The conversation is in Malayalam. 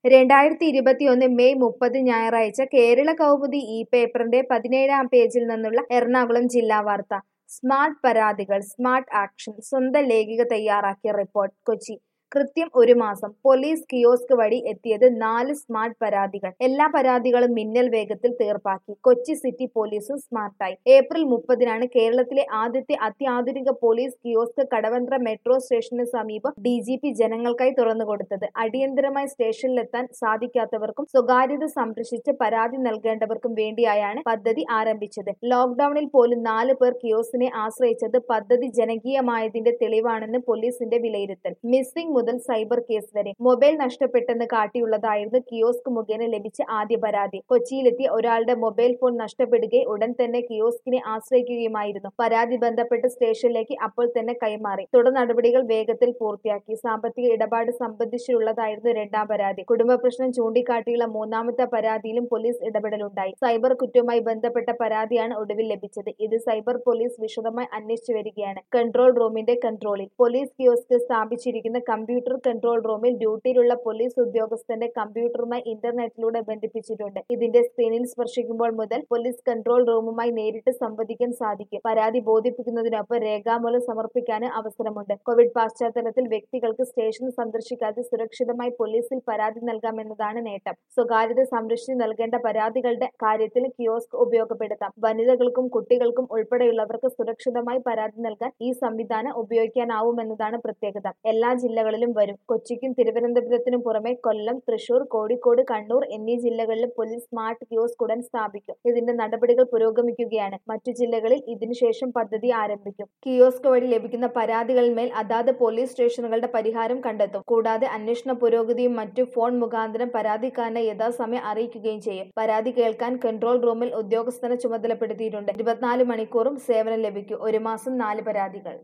രണ്ടായിരത്തി ഇരുപത്തിയൊന്ന് മെയ് മുപ്പത് ഞായറാഴ്ച കേരള കൗമുദി ഈ പേപ്പറിന്റെ പതിനേഴാം പേജിൽ നിന്നുള്ള എറണാകുളം ജില്ലാ വാർത്ത സ്മാർട്ട് പരാതികൾ സ്മാർട്ട് ആക്ഷൻ സ്വന്തം ലേഖിക തയ്യാറാക്കിയ റിപ്പോർട്ട് കൊച്ചി കൃത്യം ഒരു മാസം പോലീസ് കിയോസ്ക് വഴി എത്തിയത് നാല് സ്മാർട്ട് പരാതികൾ എല്ലാ പരാതികളും മിന്നൽ വേഗത്തിൽ തീർപ്പാക്കി കൊച്ചി സിറ്റി പോലീസും സ്മാർട്ടായി ഏപ്രിൽ മുപ്പതിനാണ് കേരളത്തിലെ ആദ്യത്തെ അത്യാധുനിക പോലീസ് കിയോസ്ക് കടവന്ത്ര മെട്രോ സ്റ്റേഷന് സമീപം ഡി ജി പി ജനങ്ങൾക്കായി തുറന്നുകൊടുത്തത് അടിയന്തരമായി സ്റ്റേഷനിലെത്താൻ സാധിക്കാത്തവർക്കും സ്വകാര്യത സംരക്ഷിച്ച് പരാതി നൽകേണ്ടവർക്കും വേണ്ടിയായാണ് പദ്ധതി ആരംഭിച്ചത് ലോക്ഡൌണിൽ പോലും നാല് പേർ കിയോസിനെ ആശ്രയിച്ചത് പദ്ധതി ജനകീയമായതിന്റെ തെളിവാണെന്ന് പോലീസിന്റെ വിലയിരുത്തൽ മിസ്സിംഗ് മുതൽ സൈബർ കേസ് വരെ മൊബൈൽ നഷ്ടപ്പെട്ടെന്ന് കാട്ടിയുള്ളതായിരുന്നു കിയോസ്ക് മുഖേന ലഭിച്ച ആദ്യ പരാതി കൊച്ചിയിലെത്തിയ ഒരാളുടെ മൊബൈൽ ഫോൺ നഷ്ടപ്പെടുകയും ഉടൻ തന്നെ കിയോസ്കിനെ ആശ്രയിക്കുകയുമായിരുന്നു പരാതി ബന്ധപ്പെട്ട സ്റ്റേഷനിലേക്ക് അപ്പോൾ തന്നെ കൈമാറി തുടർ നടപടികൾ വേഗത്തിൽ പൂർത്തിയാക്കി സാമ്പത്തിക ഇടപാട് സംബന്ധിച്ചുള്ളതായിരുന്നു രണ്ടാം പരാതി കുടുംബ പ്രശ്നം ചൂണ്ടിക്കാട്ടിയുള്ള മൂന്നാമത്തെ പരാതിയിലും പോലീസ് ഇടപെടലുണ്ടായി സൈബർ കുറ്റവുമായി ബന്ധപ്പെട്ട പരാതിയാണ് ഒടുവിൽ ലഭിച്ചത് ഇത് സൈബർ പോലീസ് വിശദമായി അന്വേഷിച്ചു വരികയാണ് കൺട്രോൾ റൂമിന്റെ കൺട്രോളിൽ പോലീസ് കിയോസ്ക് സ്ഥാപിച്ചിരിക്കുന്ന കമ്പ്യൂട്ടർ കൺട്രോൾ റൂമിൽ ഡ്യൂട്ടിയിലുള്ള പോലീസ് ഉദ്യോഗസ്ഥന്റെ കമ്പ്യൂട്ടറുമായി ഇന്റർനെറ്റിലൂടെ ബന്ധിപ്പിച്ചിട്ടുണ്ട് ഇതിന്റെ സ്ക്രീനിൽ സ്പർശിക്കുമ്പോൾ മുതൽ പോലീസ് കൺട്രോൾ റൂമുമായി നേരിട്ട് സംവദിക്കാൻ സാധിക്കും പരാതി ബോധിപ്പിക്കുന്നതിനൊപ്പം രേഖാമൂലം സമർപ്പിക്കാനും അവസരമുണ്ട് കോവിഡ് പശ്ചാത്തലത്തിൽ വ്യക്തികൾക്ക് സ്റ്റേഷൻ സന്ദർശിക്കാതെ സുരക്ഷിതമായി പോലീസിൽ പരാതി നൽകാമെന്നതാണ് നേട്ടം സ്വകാര്യത സംരക്ഷിച്ച് നൽകേണ്ട പരാതികളുടെ കാര്യത്തിൽ കിയോസ്ക് ഉപയോഗപ്പെടുത്താം വനിതകൾക്കും കുട്ടികൾക്കും ഉൾപ്പെടെയുള്ളവർക്ക് സുരക്ഷിതമായി പരാതി നൽകാൻ ഈ സംവിധാനം ഉപയോഗിക്കാനാവുമെന്നതാണ് പ്രത്യേകത എല്ലാ ജില്ലകളിലും വരും കൊച്ചിക്കും തിരുവനന്തപുരത്തിനും പുറമെ കൊല്ലം തൃശൂർ കോഴിക്കോട് കണ്ണൂർ എന്നീ ജില്ലകളിലും പോലീസ് സ്മാർട്ട് കിയോസ്ക് ഉടൻ സ്ഥാപിക്കും ഇതിന്റെ നടപടികൾ പുരോഗമിക്കുകയാണ് മറ്റു ജില്ലകളിൽ ഇതിനുശേഷം പദ്ധതി ആരംഭിക്കും കിയോസ്ക് വഴി ലഭിക്കുന്ന പരാതികളിന്മേൽ അതാത് പോലീസ് സ്റ്റേഷനുകളുടെ പരിഹാരം കണ്ടെത്തും കൂടാതെ അന്വേഷണ പുരോഗതിയും മറ്റു ഫോൺ മുഖാന്തരം പരാതിക്കാരനെ യഥാസമയം അറിയിക്കുകയും ചെയ്യും പരാതി കേൾക്കാൻ കൺട്രോൾ റൂമിൽ ഉദ്യോഗസ്ഥനെ ചുമതലപ്പെടുത്തിയിട്ടുണ്ട് ഇരുപത്തിനാല് മണിക്കൂറും സേവനം ലഭിക്കും ഒരു മാസം നാല് പരാതികൾ